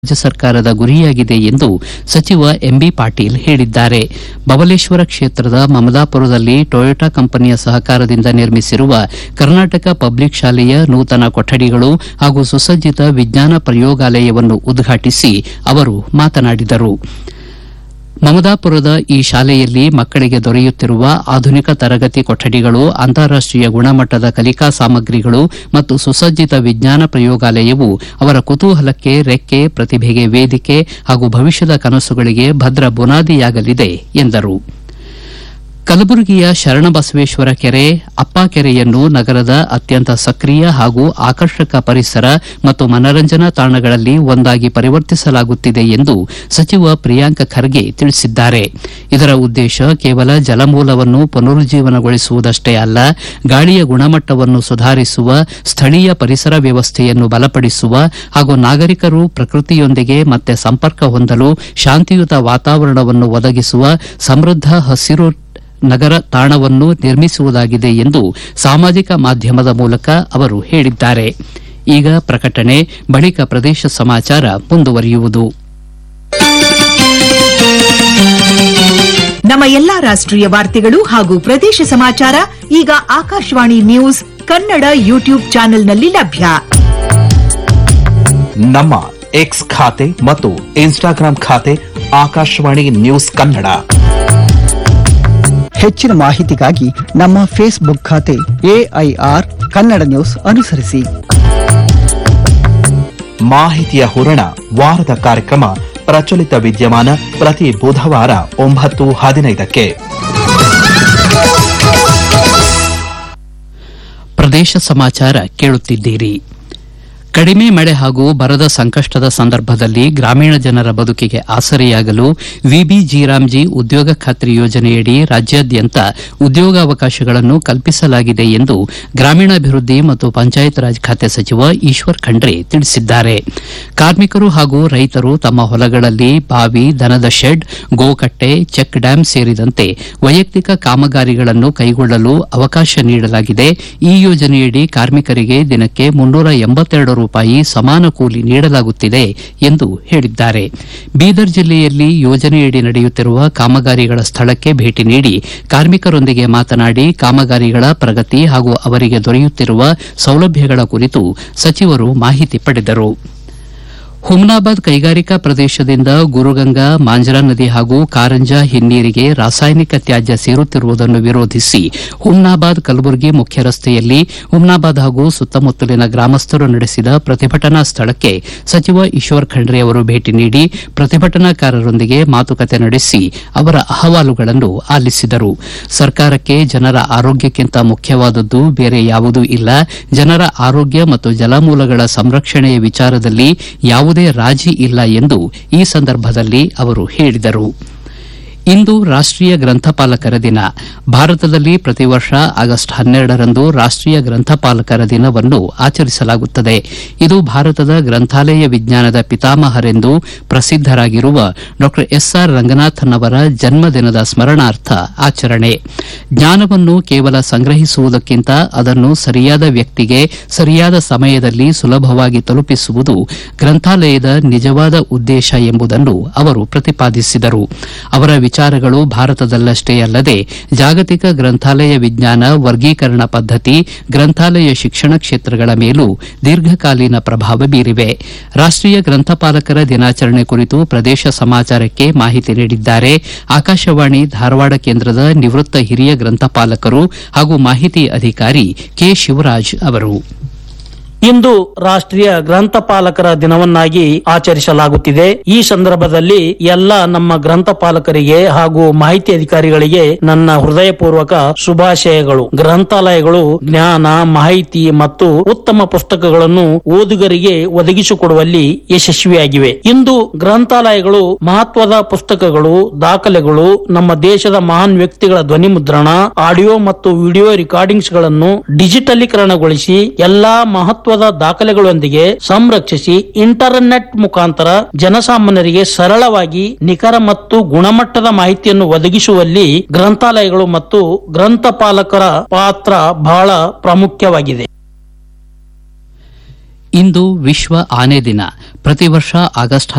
ರಾಜ್ಯ ಸರ್ಕಾರದ ಗುರಿಯಾಗಿದೆ ಎಂದು ಸಚಿವ ಎಂಬಿ ಪಾಟೀಲ್ ಹೇಳಿದ್ದಾರೆ ಬಬಲೇಶ್ವರ ಕ್ಷೇತ್ರದ ಮಮದಾಪುರದಲ್ಲಿ ಟೊಯೋಟಾ ಕಂಪನಿಯ ಸಹಕಾರದಿಂದ ನಿರ್ಮಿಸಿರುವ ಕರ್ನಾಟಕ ಪಬ್ಲಿಕ್ ಶಾಲೆಯ ನೂತನ ಕೊಠಡಿಗಳು ಹಾಗೂ ಸುಸಜ್ಜಿತ ವಿಜ್ಞಾನ ಪ್ರಯೋಗಾಲಯವನ್ನು ಉದ್ಘಾಟಿಸಿ ಅವರು ಮಾತನಾಡಿದರು ಮಮದಾಪುರದ ಈ ಶಾಲೆಯಲ್ಲಿ ಮಕ್ಕಳಿಗೆ ದೊರೆಯುತ್ತಿರುವ ಆಧುನಿಕ ತರಗತಿ ಕೊಠಡಿಗಳು ಅಂತಾರಾಷ್ಟೀಯ ಗುಣಮಟ್ಟದ ಕಲಿಕಾ ಸಾಮಗ್ರಿಗಳು ಮತ್ತು ಸುಸಜ್ಜಿತ ವಿಜ್ಞಾನ ಪ್ರಯೋಗಾಲಯವು ಅವರ ಕುತೂಹಲಕ್ಕೆ ರೆಕ್ಕೆ ಪ್ರತಿಭೆಗೆ ವೇದಿಕೆ ಹಾಗೂ ಭವಿಷ್ಯದ ಕನಸುಗಳಿಗೆ ಭದ್ರ ಬುನಾದಿಯಾಗಲಿದೆ ಎಂದರು ಕಲಬುರಗಿಯ ಶರಣಬಸವೇಶ್ವರ ಕೆರೆ ಅಪ್ಪ ಕೆರೆಯನ್ನು ನಗರದ ಅತ್ಯಂತ ಸಕ್ರಿಯ ಹಾಗೂ ಆಕರ್ಷಕ ಪರಿಸರ ಮತ್ತು ಮನರಂಜನಾ ತಾಣಗಳಲ್ಲಿ ಒಂದಾಗಿ ಪರಿವರ್ತಿಸಲಾಗುತ್ತಿದೆ ಎಂದು ಸಚಿವ ಪ್ರಿಯಾಂಕ ಖರ್ಗೆ ತಿಳಿಸಿದ್ದಾರೆ ಇದರ ಉದ್ದೇಶ ಕೇವಲ ಜಲಮೂಲವನ್ನು ಪುನರುಜ್ಜೀವನಗೊಳಿಸುವುದಷ್ಟೇ ಅಲ್ಲ ಗಾಳಿಯ ಗುಣಮಟ್ಟವನ್ನು ಸುಧಾರಿಸುವ ಸ್ಥಳೀಯ ಪರಿಸರ ವ್ಯವಸ್ಥೆಯನ್ನು ಬಲಪಡಿಸುವ ಹಾಗೂ ನಾಗರಿಕರು ಪ್ರಕೃತಿಯೊಂದಿಗೆ ಮತ್ತೆ ಸಂಪರ್ಕ ಹೊಂದಲು ಶಾಂತಿಯುತ ವಾತಾವರಣವನ್ನು ಒದಗಿಸುವ ಸಮೃದ್ಧ ಹಸಿರು ನಗರ ತಾಣವನ್ನು ನಿರ್ಮಿಸುವುದಾಗಿದೆ ಎಂದು ಸಾಮಾಜಿಕ ಮಾಧ್ಯಮದ ಮೂಲಕ ಅವರು ಹೇಳಿದ್ದಾರೆ ಈಗ ಪ್ರಕಟಣೆ ಬಳಿಕ ಪ್ರದೇಶ ಸಮಾಚಾರ ಮುಂದುವರಿಯುವುದು ನಮ್ಮ ಎಲ್ಲಾ ರಾಷ್ಟ್ರೀಯ ವಾರ್ತೆಗಳು ಹಾಗೂ ಪ್ರದೇಶ ಸಮಾಚಾರ ಈಗ ಆಕಾಶವಾಣಿ ನ್ಯೂಸ್ ಕನ್ನಡ ಯೂಟ್ಯೂಬ್ ಚಾನೆಲ್ನಲ್ಲಿ ಲಭ್ಯ ನಮ್ಮ ಎಕ್ಸ್ ಖಾತೆ ಮತ್ತು ಇನ್ಸ್ಟಾಗ್ರಾಂ ಖಾತೆ ಆಕಾಶವಾಣಿ ನ್ಯೂಸ್ ಕನ್ನಡ ಹೆಚ್ಚಿನ ಮಾಹಿತಿಗಾಗಿ ನಮ್ಮ ಫೇಸ್ಬುಕ್ ಖಾತೆ ಎಐಆರ್ ಕನ್ನಡ ನ್ಯೂಸ್ ಅನುಸರಿಸಿ ಮಾಹಿತಿಯ ಹೂರಣ ವಾರದ ಕಾರ್ಯಕ್ರಮ ಪ್ರಚಲಿತ ವಿದ್ಯಮಾನ ಪ್ರತಿ ಬುಧವಾರ ಒಂಬತ್ತು ಹದಿನೈದಕ್ಕೆ ಪ್ರದೇಶ ಸಮಾಚಾರ ಕೇಳುತ್ತಿದ್ದೀರಿ ಕಡಿಮೆ ಮಳೆ ಹಾಗೂ ಬರದ ಸಂಕಷ್ಟದ ಸಂದರ್ಭದಲ್ಲಿ ಗ್ರಾಮೀಣ ಜನರ ಬದುಕಿಗೆ ಆಸರೆಯಾಗಲು ವಿಬಿ ಜೀರಾಮ್ಜಿ ಉದ್ಯೋಗ ಖಾತ್ರಿ ಯೋಜನೆಯಡಿ ರಾಜ್ಯಾದ್ಯಂತ ಉದ್ಯೋಗಾವಕಾಶಗಳನ್ನು ಕಲ್ಪಿಸಲಾಗಿದೆ ಎಂದು ಗ್ರಾಮೀಣಾಭಿವೃದ್ಧಿ ಮತ್ತು ಪಂಚಾಯತ್ ರಾಜ್ ಖಾತೆ ಸಚಿವ ಈಶ್ವರ್ ಖಂಡ್ರೆ ತಿಳಿಸಿದ್ದಾರೆ ಕಾರ್ಮಿಕರು ಹಾಗೂ ರೈತರು ತಮ್ಮ ಹೊಲಗಳಲ್ಲಿ ಬಾವಿ ದನದ ಶೆಡ್ ಗೋಕಟ್ಟೆ ಚೆಕ್ ಡ್ಯಾಂ ಸೇರಿದಂತೆ ವೈಯಕ್ತಿಕ ಕಾಮಗಾರಿಗಳನ್ನು ಕೈಗೊಳ್ಳಲು ಅವಕಾಶ ನೀಡಲಾಗಿದೆ ಈ ಯೋಜನೆಯಡಿ ಕಾರ್ಮಿಕರಿಗೆ ದಿನಕ್ಕೆ ಮುನ್ನೂರ ಎಂಬತ್ತೆರಡು ರೂಪಾಯಿ ಸಮಾನ ಕೂಲಿ ನೀಡಲಾಗುತ್ತಿದೆ ಎಂದು ಹೇಳಿದ್ದಾರೆ ಬೀದರ್ ಜಿಲ್ಲೆಯಲ್ಲಿ ಯೋಜನೆಯಡಿ ನಡೆಯುತ್ತಿರುವ ಕಾಮಗಾರಿಗಳ ಸ್ಥಳಕ್ಕೆ ಭೇಟಿ ನೀಡಿ ಕಾರ್ಮಿಕರೊಂದಿಗೆ ಮಾತನಾಡಿ ಕಾಮಗಾರಿಗಳ ಪ್ರಗತಿ ಹಾಗೂ ಅವರಿಗೆ ದೊರೆಯುತ್ತಿರುವ ಸೌಲಭ್ಯಗಳ ಕುರಿತು ಸಚಿವರು ಮಾಹಿತಿ ಪಡೆದರು ಹುಮ್ನಾಬಾದ್ ಕೈಗಾರಿಕಾ ಪ್ರದೇಶದಿಂದ ಗುರುಗಂಗಾ ಮಾಂಜರಾ ನದಿ ಹಾಗೂ ಕಾರಂಜಾ ಹಿನ್ನೀರಿಗೆ ರಾಸಾಯನಿಕ ತ್ಯಾಜ್ಯ ಸೇರುತ್ತಿರುವುದನ್ನು ವಿರೋಧಿಸಿ ಹುಮ್ನಾಬಾದ್ ಕಲಬುರಗಿ ಮುಖ್ಯ ರಸ್ತೆಯಲ್ಲಿ ಹುಮ್ನಾಬಾದ್ ಹಾಗೂ ಸುತ್ತಮುತ್ತಲಿನ ಗ್ರಾಮಸ್ಥರು ನಡೆಸಿದ ಪ್ರತಿಭಟನಾ ಸ್ಥಳಕ್ಕೆ ಸಚಿವ ಈಶ್ವರ್ ಖಂಡ್ರೆ ಅವರು ಭೇಟಿ ನೀಡಿ ಪ್ರತಿಭಟನಾಕಾರರೊಂದಿಗೆ ಮಾತುಕತೆ ನಡೆಸಿ ಅವರ ಅಹವಾಲುಗಳನ್ನು ಆಲಿಸಿದರು ಸರ್ಕಾರಕ್ಕೆ ಜನರ ಆರೋಗ್ಯಕ್ಕಿಂತ ಮುಖ್ಯವಾದದ್ದು ಬೇರೆ ಯಾವುದೂ ಇಲ್ಲ ಜನರ ಆರೋಗ್ಯ ಮತ್ತು ಜಲಮೂಲಗಳ ಸಂರಕ್ಷಣೆಯ ವಿಚಾರದಲ್ಲಿ ಯಾವುದೇ ರಾಜಿ ಇಲ್ಲ ಎಂದು ಈ ಸಂದರ್ಭದಲ್ಲಿ ಅವರು ಹೇಳಿದರು ಇಂದು ರಾಷ್ಟೀಯ ಗ್ರಂಥಪಾಲಕರ ದಿನ ಭಾರತದಲ್ಲಿ ಪ್ರತಿ ವರ್ಷ ಆಗಸ್ಟ್ ಹನ್ನೆರಡರಂದು ರಾಷ್ಟೀಯ ಗ್ರಂಥಪಾಲಕರ ದಿನವನ್ನು ಆಚರಿಸಲಾಗುತ್ತದೆ ಇದು ಭಾರತದ ಗ್ರಂಥಾಲಯ ವಿಜ್ಞಾನದ ಪಿತಾಮಹರೆಂದು ಪ್ರಸಿದ್ದರಾಗಿರುವ ಡಾ ಎಸ್ಆರ್ ರಂಗನಾಥನ್ ಅವರ ಜನ್ಮದಿನದ ಸ್ಮರಣಾರ್ಥ ಆಚರಣೆ ಜ್ಞಾನವನ್ನು ಕೇವಲ ಸಂಗ್ರಹಿಸುವುದಕ್ಕಿಂತ ಅದನ್ನು ಸರಿಯಾದ ವ್ಯಕ್ತಿಗೆ ಸರಿಯಾದ ಸಮಯದಲ್ಲಿ ಸುಲಭವಾಗಿ ತಲುಪಿಸುವುದು ಗ್ರಂಥಾಲಯದ ನಿಜವಾದ ಉದ್ದೇಶ ಎಂಬುದನ್ನು ಅವರು ಪ್ರತಿಪಾದಿಸಿದರು ಅವರ ವಿಚಾರಗಳು ಭಾರತದಲ್ಲಷ್ಟೇ ಅಲ್ಲದೆ ಜಾಗತಿಕ ಗ್ರಂಥಾಲಯ ವಿಜ್ಞಾನ ವರ್ಗೀಕರಣ ಪದ್ದತಿ ಗ್ರಂಥಾಲಯ ಶಿಕ್ಷಣ ಕ್ಷೇತ್ರಗಳ ಮೇಲೂ ದೀರ್ಘಕಾಲೀನ ಪ್ರಭಾವ ಬೀರಿವೆ ರಾಷ್ಟೀಯ ಗ್ರಂಥಪಾಲಕರ ದಿನಾಚರಣೆ ಕುರಿತು ಪ್ರದೇಶ ಸಮಾಚಾರಕ್ಕೆ ಮಾಹಿತಿ ನೀಡಿದ್ದಾರೆ ಆಕಾಶವಾಣಿ ಧಾರವಾಡ ಕೇಂದ್ರದ ನಿವೃತ್ತ ಹಿರಿಯ ಗ್ರಂಥಪಾಲಕರು ಹಾಗೂ ಮಾಹಿತಿ ಅಧಿಕಾರಿ ಕೆ ಶಿವರಾಜ್ ಅವರು ಇಂದು ರಾಷ್ಟ್ರೀಯ ಗ್ರಂಥಪಾಲಕರ ದಿನವನ್ನಾಗಿ ಆಚರಿಸಲಾಗುತ್ತಿದೆ ಈ ಸಂದರ್ಭದಲ್ಲಿ ಎಲ್ಲ ನಮ್ಮ ಗ್ರಂಥಪಾಲಕರಿಗೆ ಹಾಗೂ ಮಾಹಿತಿ ಅಧಿಕಾರಿಗಳಿಗೆ ನನ್ನ ಹೃದಯಪೂರ್ವಕ ಶುಭಾಶಯಗಳು ಗ್ರಂಥಾಲಯಗಳು ಜ್ಞಾನ ಮಾಹಿತಿ ಮತ್ತು ಉತ್ತಮ ಪುಸ್ತಕಗಳನ್ನು ಓದುಗರಿಗೆ ಒದಗಿಸಿಕೊಡುವಲ್ಲಿ ಯಶಸ್ವಿಯಾಗಿವೆ ಇಂದು ಗ್ರಂಥಾಲಯಗಳು ಮಹತ್ವದ ಪುಸ್ತಕಗಳು ದಾಖಲೆಗಳು ನಮ್ಮ ದೇಶದ ಮಹಾನ್ ವ್ಯಕ್ತಿಗಳ ಧ್ವನಿ ಮುದ್ರಣ ಆಡಿಯೋ ಮತ್ತು ವಿಡಿಯೋ ರೆಕಾರ್ಡಿಂಗ್ಸ್ ಗಳನ್ನು ಡಿಜಿಟಲೀಕರಣಗೊಳಿಸಿ ಎಲ್ಲಾ ಮಹತ್ವದ ದಾಖಲೆಗಳೊಂದಿಗೆ ಸಂರಕ್ಷಿಸಿ ಇಂಟರ್ನೆಟ್ ಮುಖಾಂತರ ಜನಸಾಮಾನ್ಯರಿಗೆ ಸರಳವಾಗಿ ನಿಖರ ಮತ್ತು ಗುಣಮಟ್ಟದ ಮಾಹಿತಿಯನ್ನು ಒದಗಿಸುವಲ್ಲಿ ಗ್ರಂಥಾಲಯಗಳು ಮತ್ತು ಗ್ರಂಥಪಾಲಕರ ಪಾತ್ರ ಬಹಳ ಪ್ರಾಮುಖ್ಯವಾಗಿದೆ ಇಂದು ವಿಶ್ವ ಆನೆ ದಿನ ಪ್ರತಿ ವರ್ಷ ಆಗಸ್ಟ್